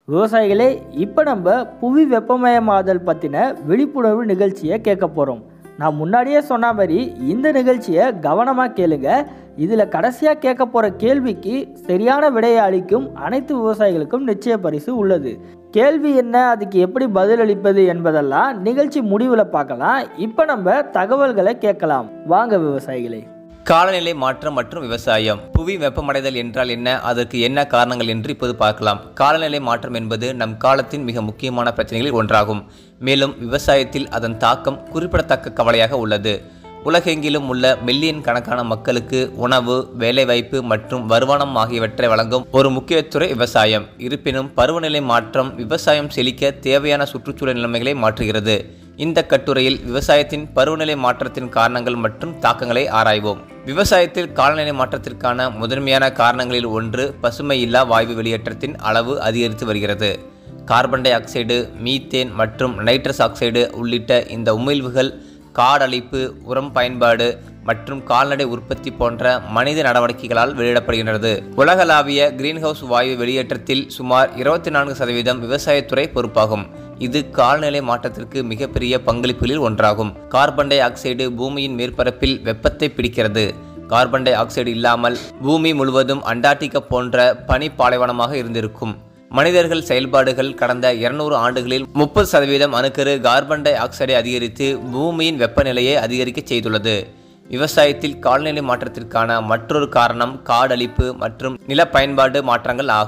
விவசாயிகளே இப்போ நம்ம புவி வெப்பமயமாதல் பற்றின விழிப்புணர்வு நிகழ்ச்சியை கேட்க போகிறோம் நான் முன்னாடியே சொன்ன மாதிரி இந்த நிகழ்ச்சியை கவனமாக கேளுங்க இதில் கடைசியாக கேட்க போகிற கேள்விக்கு சரியான விடையை அளிக்கும் அனைத்து விவசாயிகளுக்கும் நிச்சய பரிசு உள்ளது கேள்வி என்ன அதுக்கு எப்படி பதிலளிப்பது என்பதெல்லாம் நிகழ்ச்சி முடிவில் பார்க்கலாம் இப்போ நம்ம தகவல்களை கேட்கலாம் வாங்க விவசாயிகளே காலநிலை மாற்றம் மற்றும் விவசாயம் புவி வெப்பமடைதல் என்றால் என்ன அதற்கு என்ன காரணங்கள் என்று இப்போது பார்க்கலாம் காலநிலை மாற்றம் என்பது நம் காலத்தின் மிக முக்கியமான பிரச்சனைகளில் ஒன்றாகும் மேலும் விவசாயத்தில் அதன் தாக்கம் குறிப்பிடத்தக்க கவலையாக உள்ளது உலகெங்கிலும் உள்ள மில்லியன் கணக்கான மக்களுக்கு உணவு வேலைவாய்ப்பு மற்றும் வருமானம் ஆகியவற்றை வழங்கும் ஒரு முக்கிய துறை விவசாயம் இருப்பினும் பருவநிலை மாற்றம் விவசாயம் செழிக்க தேவையான சுற்றுச்சூழல் நிலைமைகளை மாற்றுகிறது இந்த கட்டுரையில் விவசாயத்தின் பருவநிலை மாற்றத்தின் காரணங்கள் மற்றும் தாக்கங்களை ஆராய்வோம் விவசாயத்தில் காலநிலை மாற்றத்திற்கான முதன்மையான காரணங்களில் ஒன்று பசுமை இல்லா வாயு வெளியேற்றத்தின் அளவு அதிகரித்து வருகிறது கார்பன் டை ஆக்சைடு மீத்தேன் மற்றும் நைட்ரஸ் ஆக்சைடு உள்ளிட்ட இந்த உமிழ்வுகள் காடழிப்பு உரம் பயன்பாடு மற்றும் கால்நடை உற்பத்தி போன்ற மனித நடவடிக்கைகளால் வெளியிடப்படுகின்றது உலகளாவிய கிரீன்ஹவுஸ் வாயு வெளியேற்றத்தில் சுமார் இருபத்தி நான்கு சதவீதம் விவசாயத்துறை பொறுப்பாகும் இது காலநிலை மாற்றத்திற்கு மிகப்பெரிய பங்களிப்புகளில் ஒன்றாகும் கார்பன் டை ஆக்சைடு பூமியின் மேற்பரப்பில் வெப்பத்தை பிடிக்கிறது கார்பன் டை ஆக்சைடு இல்லாமல் பூமி முழுவதும் அண்டார்டிகா போன்ற பனி பாலைவனமாக இருந்திருக்கும் மனிதர்கள் செயல்பாடுகள் கடந்த இருநூறு ஆண்டுகளில் முப்பது சதவீதம் அணுக்கரு கார்பன் டை ஆக்சைடை அதிகரித்து பூமியின் வெப்பநிலையை அதிகரிக்க செய்துள்ளது விவசாயத்தில் காலநிலை மாற்றத்திற்கான மற்றொரு காரணம் காடழிப்பு மற்றும் நில பயன்பாடு மாற்றங்கள் ஆகும்